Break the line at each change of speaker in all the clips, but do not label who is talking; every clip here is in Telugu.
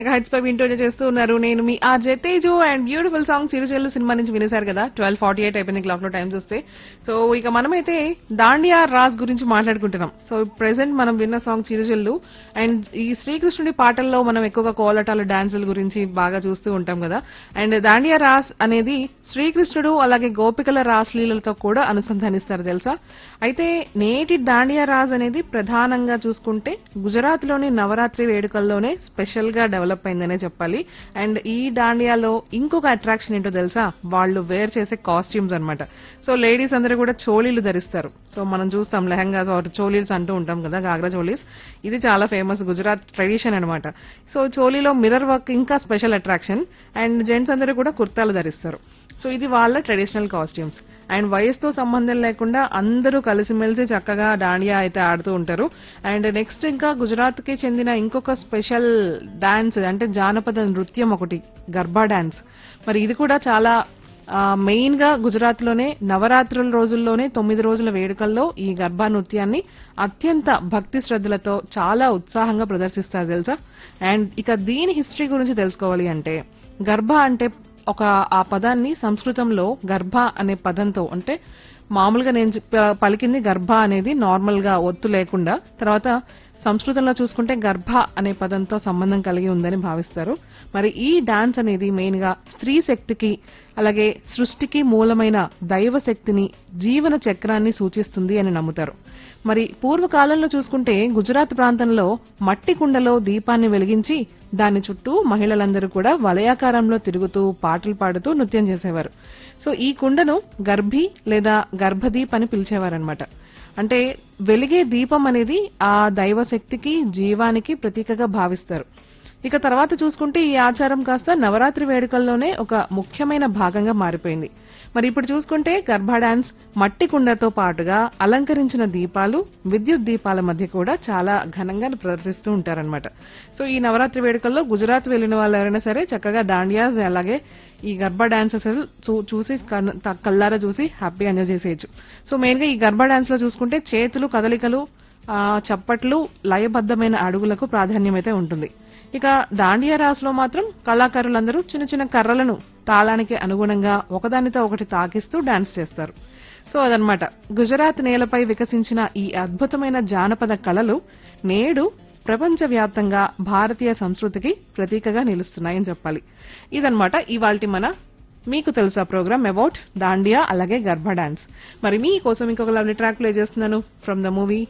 హైట్స్ పై వింటూ చేస్తూ ఉన్నారు నేను మీ ఆ జతేజు అండ్ బ్యూటిఫుల్ సాంగ్ చిరుచెల్లు సినిమా నుంచి వినేశారు కదా ట్వెల్వ్ ఫార్టీ ఎయిట్ అయిపోయింది క్లాక్ లో టైం చూస్తే సో ఇక మనమైతే దాండియా రాజ్ గురించి మాట్లాడుకుంటున్నాం సో ప్రెసెంట్ మనం విన్న సాంగ్ చిరుచెల్లు అండ్ ఈ శ్రీకృష్ణుడి పాటల్లో మనం ఎక్కువగా కోలటాలు డాన్సుల గురించి బాగా చూస్తూ ఉంటాం కదా అండ్ దాండియా రాస్ అనేది శ్రీకృష్ణుడు అలాగే గోపికల రాస్లీలతో కూడా అనుసంధానిస్తారు తెలుసా అయితే నేటి దాండియా రాజ్ అనేది ప్రధానంగా చూసుకుంటే గుజరాత్ లోని నవరాత్రి వేడుకల్లోనే స్పెషల్ గా డెవలప్ అయిందనే చెప్పాలి అండ్ ఈ దాండియాలో ఇంకొక అట్రాక్షన్ ఏంటో తెలుసా వాళ్ళు వేర్ చేసే కాస్ట్యూమ్స్ అన్నమాట సో లేడీస్ అందరూ కూడా చోళీలు ధరిస్తారు సో మనం చూస్తాం లెహంగాస్ ఆర్ చోలీస్ అంటూ ఉంటాం కదా గాగ్రా చోలీస్ ఇది చాలా ఫేమస్ గుజరాత్ ట్రెడిషన్ అన్నమాట సో చోలీలో మిర్రర్ వర్క్ ఇంకా స్పెషల్ అట్రాక్షన్ అండ్ జెంట్స్ అందరూ కూడా కుర్తాలు ధరిస్తారు సో ఇది వాళ్ళ ట్రెడిషనల్ కాస్ట్యూమ్స్ అండ్ వయసుతో సంబంధం లేకుండా అందరూ కలిసిమెలిసి చక్కగా డాండియా అయితే ఆడుతూ ఉంటారు అండ్ నెక్స్ట్ ఇంకా గుజరాత్ కి చెందిన ఇంకొక స్పెషల్ డాన్స్ అంటే జానపద నృత్యం ఒకటి గర్భా డాన్స్ మరి ఇది కూడా చాలా మెయిన్ గా గుజరాత్ లోనే నవరాత్రుల రోజుల్లోనే తొమ్మిది రోజుల వేడుకల్లో ఈ గర్భా నృత్యాన్ని అత్యంత భక్తి శ్రద్ధలతో చాలా ఉత్సాహంగా ప్రదర్శిస్తారు తెలుసా అండ్ ఇక దీని హిస్టరీ గురించి తెలుసుకోవాలి అంటే గర్భ అంటే ఒక ఆ పదాన్ని సంస్కృతంలో గర్భ అనే పదంతో అంటే మామూలుగా నేను చెప్ప- పలికింది గర్భ అనేది నార్మల్ గా ఒత్తు లేకుండా తర్వాత సంస్కృతంలో చూసుకుంటే గర్భ అనే పదంతో సంబంధం కలిగి ఉందని భావిస్తారు మరి ఈ డాన్స్ అనేది మెయిన్ గా స్త్రీ శక్తికి అలాగే సృష్టికి మూలమైన దైవ శక్తిని జీవన చక్రాన్ని సూచిస్తుంది అని నమ్ముతారు మరి పూర్వకాలంలో చూసుకుంటే గుజరాత్ ప్రాంతంలో మట్టి కుండలో దీపాన్ని వెలిగించి దాని చుట్టూ మహిళలందరూ కూడా వలయాకారంలో తిరుగుతూ పాటలు పాడుతూ నృత్యం చేసేవారు సో ఈ కుండను గర్భి లేదా గర్భదీప్ అని పిలిచేవారనమాట అంటే వెలిగే దీపం అనేది ఆ దైవ శక్తికి జీవానికి ప్రతీకగా భావిస్తారు ఇక తర్వాత చూసుకుంటే ఈ ఆచారం కాస్త నవరాత్రి వేడుకల్లోనే ఒక ముఖ్యమైన భాగంగా మారిపోయింది మరి ఇప్పుడు చూసుకుంటే గర్భా డాన్స్ మట్టి కుండతో పాటుగా అలంకరించిన దీపాలు విద్యుత్ దీపాల మధ్య కూడా చాలా ఘనంగా ప్రదర్శిస్తూ ఉంటారన్నమాట సో ఈ నవరాత్రి వేడుకల్లో గుజరాత్ వెళ్లిన వాళ్ళు ఎవరైనా సరే చక్కగా దాండియాస్ అలాగే ఈ గర్భా డాన్స్ అసలు చూ- చూసి కన్ను- త- కళ్ళారా చూసి హ్యాపీగా ఎంజాయ్ చేసేయచ్చు సో మెయిన్ గా ఈ గర్భా డాన్స్ లో చూసుకుంటే చేతులు కదలికలు ఆ, చప్పట్లు లయబద్ధమైన అడుగులకు ప్రాధాన్యం అయితే ఉంటుంది ఇక దాండియా రాసులో మాత్రం కళాకారులందరూ చిన్న చిన్న కర్రలను తాళానికి అనుగుణంగా ఒకదానితో ఒకటి తాకిస్తూ డాన్స్ చేస్తారు సో అదనమాట గుజరాత్ నేలపై వికసించిన ఈ అద్భుతమైన జానపద కళలు నేడు ప్రపంచవ్యాప్తంగా భారతీయ సంస్కృతికి ప్రతీకగా నిలుస్తున్నాయని చెప్పాలి ఇదనమాట ఇవాల్టి మన మీకు తెలుసా ప్రోగ్రామ్ అబౌట్ దాండియా అలాగే గర్భ డాన్స్ మరి మీకోసం ఇంకొక లవ్లీ ట్రాక్ ప్లే చేస్తున్నాను from the movie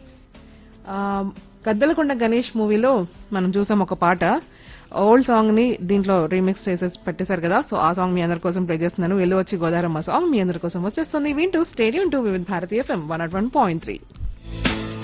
Gaddalakonda Ganesh మూవీలో మనం చూసాం ఒక పాట ఓల్డ్ సాంగ్ ని దీంట్లో రీమిక్స్ చేసేసి పెట్టేశారు కదా సో ఆ సాంగ్ మీ అందరి కోసం ప్లే చేస్తున్నాను వెళ్ళి వచ్చి గోదారమ్మ సాంగ్ మీ అందరి కోసం వచ్చేస్తుంది వింటూ stadium two with Bharatiya FM one nought one point three